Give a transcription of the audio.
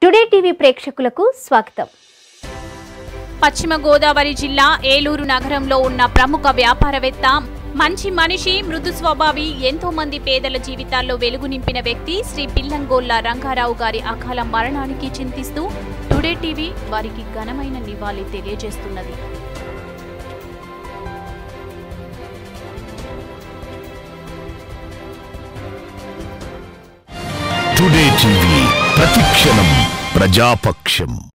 today TV ప్రేక్షకులకు స్వాగతం పశ్చిమ గోదావరి జిల్లా ఏలూరు నగరంలో ఉన్న ప్రముఖ వ్యాపారవేత్త మంచి మనిషి మృదు స్వభావి ఎంతో మంది పేదల జీవితాల్లో వెలుగు నింపిన వ్యక్తి శ్రీ పిల్లంగోల్ల రంగారావు గారి అకాల మరణానికి చింతిస్తూ టుడే టీవీ వారికి ఘనమైన నివాళి తెలియజేస్తున్నది టుడే టీవీ ప్రతిక్షణం ప్రజాపక్షం